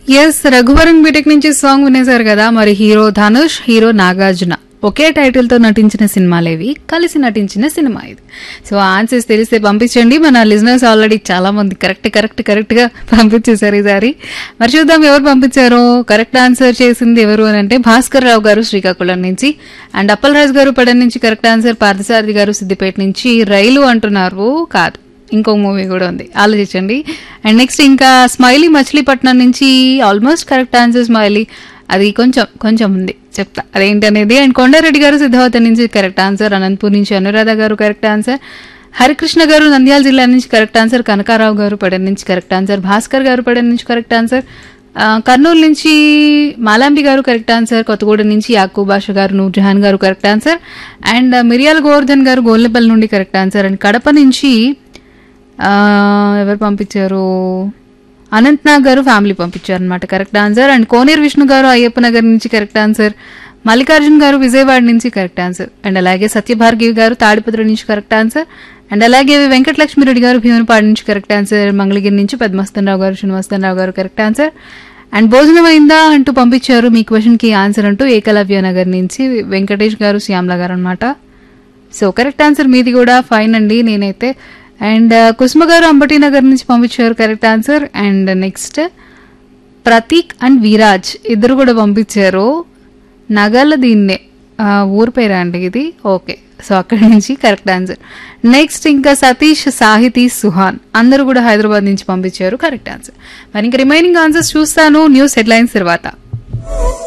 yes Raghuvaran B Tech నుంచి song వినేశారు కదా మరి హీరో ధనుష్ హీరో నాగార్జున ఒకే టైటిల్ తో నటించిన సినిమాలేవి కలిసి నటించిన సినిమా ఇది సో ఆన్సర్స్ తెలిస్తే పంపించండి మన లిజనర్స్ ఆల్రెడీ చాలా మంది కరెక్ట్ కరెక్ట్ కరెక్ట్ గా పంపించేశారు ఈసారి మరి చూద్దాం ఎవరు పంపించారో కరెక్ట్ ఆన్సర్ చేసింది ఎవరు అని అంటే భాస్కర్ రావు గారు శ్రీకాకుళం నుంచి అండ్ అప్పలరాజు గారు పడన్ నుంచి కరెక్ట్ ఆన్సర్ పార్థసారథి గారు సిద్దిపేట నుంచి రైలు అంటున్నారు కాదు ఇంకో మూవీ కూడా ఉంది ఆలోచించండి అండ్ నెక్స్ట్ ఇంకా స్మైలీ మచిలీపట్నం నుంచి ఆల్మోస్ట్ కరెక్ట్ ఆన్సర్ స్మైలీ అది కొంచెం కొంచెం ఉంది చెప్తా అదేంటి అనేది అండ్ కొండారెడ్డి గారు సిద్ధావతి నుంచి కరెక్ట్ ఆన్సర్ అనంతపూర్ నుంచి అనురాధ గారు కరెక్ట్ ఆన్సర్ హరికృష్ణ గారు నంద్యాల జిల్లా నుంచి కరెక్ట్ ఆన్సర్ కనకారావు గారు పడన్ నుంచి కరెక్ట్ ఆన్సర్ భాస్కర్ గారు పడన్ నుంచి కరెక్ట్ ఆన్సర్ ఆ, కర్నూలు నుంచి మాలాంబి గారు కరెక్ట్ ఆన్సర్ కొత్తగూడెం నుంచి యాకూబ్ బాషా గారు నూర్జహాన్ గారు కరెక్ట్ ఆన్సర్ అండ్ మిరియాల గోవర్ధన్ గారు గోల్లెపల్లి నుండి కరెక్ట్ ఆన్సర్ అండ్ కడప నుంచి ఆ, ఎవరు పంపించారు అనంతనాగ్ గారు ఫ్యామిలీ పంపించారు అనమాట correct answer and Koneru Vishnu గారు అయ్యప్ప నగర్ నుంచి కరెక్ట్ ఆన్సర్ మల్లికార్జున్ గారు విజయవాడ నుంచి కరెక్ట్ ఆన్సర్ అండ్ అలాగే సత్యభార్గవి గారు తాడిపత్రి నుంచి కరెక్ట్ ఆన్సర్ అండ్ అలాగే వెంకటలక్ష్మిరెడ్డి గారు భీమునిపాడు నుంచి కరెక్ట్ ఆన్సర్ మంగళగిరి నుంచి పద్మస్తనరావు గారు శ్రీనివాసరావు గారు కరెక్ట్ ఆన్సర్ అండ్ భోజనం అయిందా అంటూ పంపించారు మీ క్వశ్చన్ కి ఆన్సర్ అంటూ ఏకలవ్య నగర్ నుంచి వెంకటేష్ గారు శ్యామ్ల గారు అనమాట సో కరెక్ట్ ఆన్సర్ మీది కూడా ఫైన్ అండి నేనైతే అండ్ కుసుమ గారు అంబటి నగర్ నుంచి పంపించారు correct answer and next Prateek and Viraj ఇద్దరు కూడా పంపించారు నగల దీన్నే ఆ, ఊరు పేరా అండి ఇది ఓకే సో అక్కడి నుంచి కరెక్ట్ ఆన్సర్ నెక్స్ట్ ఇంకా సతీష్ సాహితీ సుహాన్ అందరూ కూడా హైదరాబాద్ నుంచి పంపించారు కరెక్ట్ ఆన్సర్ మరి ఇంకా రిమైనింగ్ ఆన్సర్స్ చూస్తాను న్యూస్ హెడ్లైన్స్ తర్వాత